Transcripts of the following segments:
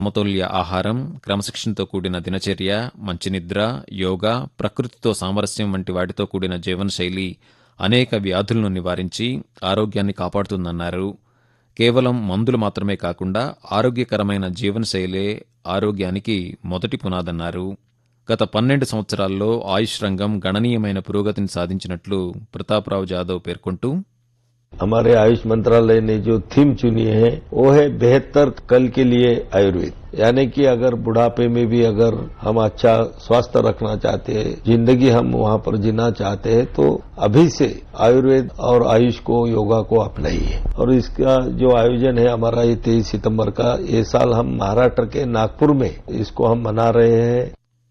సమతుల్య ఆహారం క్రమశిక్షణతో కూడిన దినచర్య మంచి నిద్ర యోగా ప్రకృతితో సామరస్యం వంటి వాటితో కూడిన జీవనశైలి అనేక వ్యాధులను నివారించి ఆరోగ్యాన్ని కాపాడుతుందన్నారు కేవలం మందులు మాత్రమే కాకుండా ఆరోగ్యకరమైన జీవనశైలే ఆరోగ్యానికి మొదటి పునాదన్నారు గత పన్నెండు సంవత్సరాల్లో ఆయుష్ రంగం గణనీయమైన పురోగతిని సాధించినట్లు ప్రతాప్రావు జాదవ్ పేర్కొంటూ हमारे आयुष मंत्रालय ने जो थीम चुनी है वो है बेहतर कल के लिए आयुर्वेद यानी कि अगर बुढ़ापे में भी अगर हम अच्छा स्वास्थ्य रखना चाहते हैं जिंदगी हम वहाँ पर जीना चाहते हैं तो अभी से आयुर्वेद और आयुष को योगा को अपनाइए और इसका जो आयोजन है हमारा ये तेईस सितंबर का ये साल हम महाराष्ट्र के नागपुर में इसको हम मना रहे हैं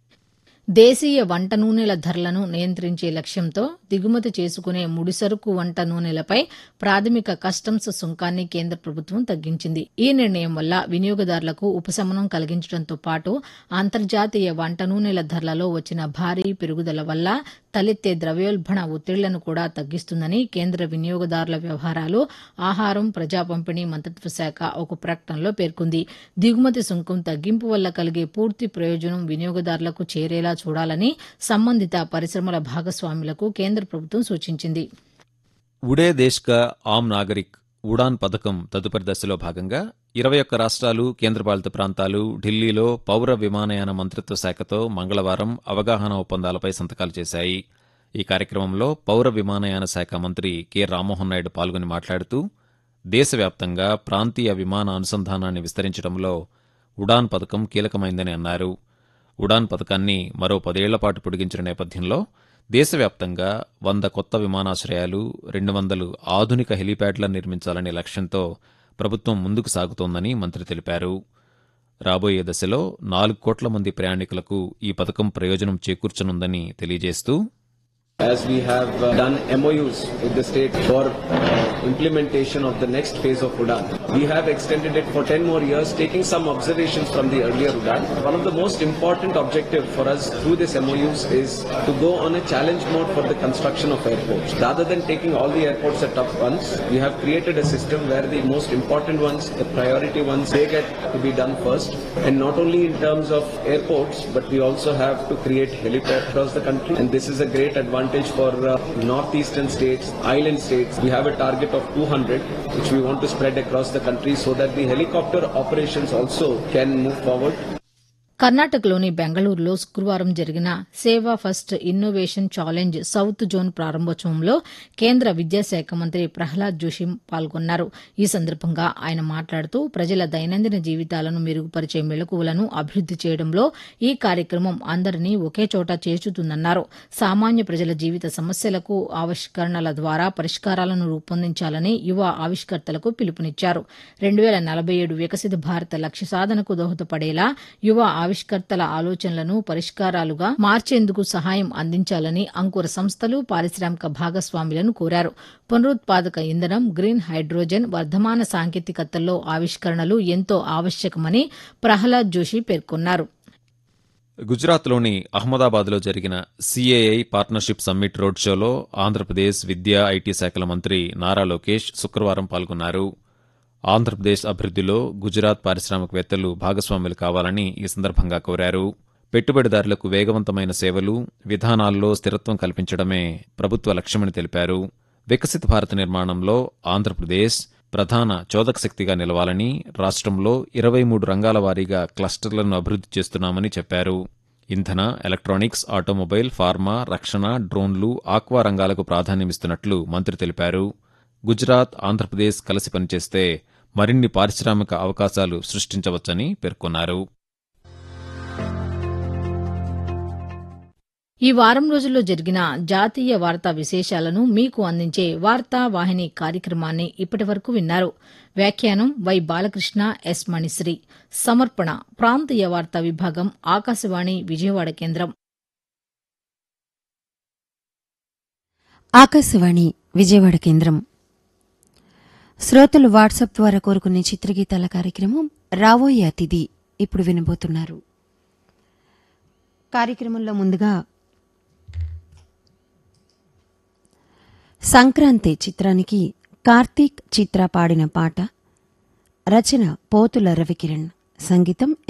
దేశీయ వంట నూనెల ధరలను నియంత్రించే లక్ష్యంతో దిగుమతి చేసుకునే ముడిసరుకు వంట నూనెలపై ప్రాథమిక కస్టమ్స్ సుంకాన్ని కేంద్ర ప్రభుత్వం తగ్గించింది ఈ నిర్ణయం వల్ల వినియోగదారులకు ఉపశమనం కలిగించడంతో పాటు అంతర్జాతీయ వంట నూనెల ధరలలో వచ్చిన భారీ పెరుగుదల వల్ల తలెత్తే ద్రవ్యోల్బణ ఒత్తిళ్లను కూడా తగ్గిస్తుందని కేంద్ర వినియోగదారుల వ్యవహారాలు ఆహారం ప్రజా పంపిణీ మంత్రిత్వ శాఖ ఒక ప్రకటనలో పేర్కొంది దిగుమతి సుంకం తగ్గింపు వల్ల కలిగే పూర్తి ప్రయోజనం వినియోగదారులకు చేరేలా చూడాలని సంబంధిత పరిశ్రమల భాగస్వాములకు కేంద్ర ప్రభుత్వం సూచించింది ఉడే దేశ్ కా ఆమ్ నాగరిక్ ఉడాన్ పథకం తదుపరి దశలో భాగంగా ఇరవై ఒక్క రాష్ట్రాలు కేంద్రపాలిత ప్రాంతాలు ఢిల్లీలో పౌర విమానయాన మంత్రిత్వ శాఖతో మంగళవారం అవగాహన ఒప్పందాలపై సంతకాలు చేశాయి ఈ కార్యక్రమంలో పౌర విమానయాన శాఖ మంత్రి కె రామ్మోహన్ నాయుడు పాల్గొని మాట్లాడుతూ దేశవ్యాప్తంగా ప్రాంతీయ విమాన అనుసంధానాన్ని విస్తరించడంలో ఉడాన్ పథకం కీలకమైందని అన్నారు ఉడాన్ పథకాన్ని మరో పదేళ్ల పాటు పొడిగించిన నేపథ్యంలో దేశవ్యాప్తంగా వంద కొత్త విమానాశ్రయాలు రెండు వందలు ఆధునిక హెలీప్యాడ్లను నిర్మించాలనే లక్ష్యంతో ప్రభుత్వం ముందుకు సాగుతోందని మంత్రి తెలిపారు రాబోయే దశలో నాలుగు కోట్ల మంది ప్రయాణికులకు ఈ పథకం ప్రయోజనం చేకూర్చనుందని తెలియజేస్తూ as we have uh, done MOUs with the state for implementation of the next phase of UDAN. We have extended it for 10 more years, taking some observations from the earlier UDAN. One of the most important objective for us through this MOUs is to go on a challenge mode for the construction of airports. Rather than taking all the airports at top once, we have created a system where the most important ones, the priority ones, they get to be done first. And not only in terms of airports, but we also have to create helipads across the country. And this is a great advantage for uh, northeastern states, island states. We have a target of 200, which we want to spread across the country so that the helicopter operations also can move forward. కర్ణాటకలోని బెంగళూరులో శుక్రవారం జరిగిన Seva first innovation challenge south zone ప్రారంభోత్సవంలో కేంద్ర విద్యాశాఖ మంత్రి ప్రహ్లాద్ జోషి పాల్గొన్నారు ఈ సందర్భంగా ఆయన మాట్లాడుతూ ప్రజల దైనందిన జీవితాలను మెరుగుపరిచే మెళకువలను అభివృద్ది చేయడంలో ఈ కార్యక్రమం అందరినీ ఒకే చోట చేర్చుతుందన్నారు సామాన్య ప్రజల జీవిత సమస్యలకు ఆవిష్కరణల ద్వారా పరిష్కారాలను రూపొందించాలని యువ ఆవిష్కర్తలకు పిలుపునిచ్చారు రెండు వేల నలభై ఏడు వికసిత భారత లక్ష్య సాధనకు దోహదపడేలా యువ ఆవిష్కర్తల ఆలోచనలను పరిష్కారాలుగా మార్చేందుకు సహాయం అందించాలని అంకుర సంస్థలు పారిశ్రామిక భాగస్వాములను కోరారు పునరుత్పాదక ఇంధనం గ్రీన్ హైడ్రోజన్ వర్ధమాన సాంకేతికతల్లో ఆవిష్కరణలు ఎంతో ఆవశ్యకమని ప్రహ్లాద్ జోషి పేర్కొన్నారు గుజరాత్లోని అహ్మదాబాద్లో జరిగిన సీఏఐ పార్ట్నర్షిప్ సమ్మిట్ రోడ్ షోలో ఆంధ్రప్రదేశ్ విద్యా ఐటీ శాఖల మంత్రి నారా లోకేష్ శుక్రవారం పాల్గొన్నారు ఆంధ్రప్రదేశ్ అభివృద్దిలో గుజరాత్ పారిశ్రామికవేత్తలు భాగస్వాములు కావాలని ఈ సందర్భంగా కోరారు పెట్టుబడిదారులకు వేగవంతమైన సేవలు విధానాల్లో స్థిరత్వం కల్పించడమే ప్రభుత్వ లక్ష్యమని తెలిపారు వికసిత భారత నిర్మాణంలో ఆంధ్రప్రదేశ్ ప్రధాన చోదక శక్తిగా నిలవాలని రాష్ట్రంలో ఇరవై మూడు రంగాల వారీగా క్లస్టర్లను అభివృద్ది చేస్తున్నామని చెప్పారు ఇంధన ఎలక్ట్రానిక్స్ ఆటోమొబైల్ ఫార్మా రక్షణ డ్రోన్లు ఆక్వా రంగాలకు ప్రాధాన్యమిస్తున్నట్లు మంత్రి తెలిపారు గుజరాత్ ఆంధ్రప్రదేశ్ కలిసి పనిచేస్తే మరిన్ని పారిశ్రామిక అవకాశాలు సృష్టించవచ్చని పేర్కొన్నారు ఈ వారం రోజుల్లో జరిగిన జాతీయ వార్తా విశేషాలను మీకు అందించే వార్తా వాహిని కార్యక్రమాన్ని ఇప్పటి వరకు విన్నారు వ్యాఖ్యానం వై బాలకృష్ణ ఎస్ మణిశ్రీ సమర్పణ ప్రాంతీయ వార్తా విభాగం ఆకాశవాణి విజయవాడ కేంద్రం ఆకాశవాణి విజయవాడ కేంద్రం శ్రోతలు వాట్సాప్ ద్వారా కోరుకునే చిత్రగీతాల కార్యక్రమం రాబోయే అతిథి ఇప్పుడు వినబోతున్నారు కార్యక్రమంలో ముందుగా సంక్రాంతి చిత్రానికి కార్తీక్ చిత్ర పాడిన పాట రచన పోతుల రవికిరణ్ సంగీతం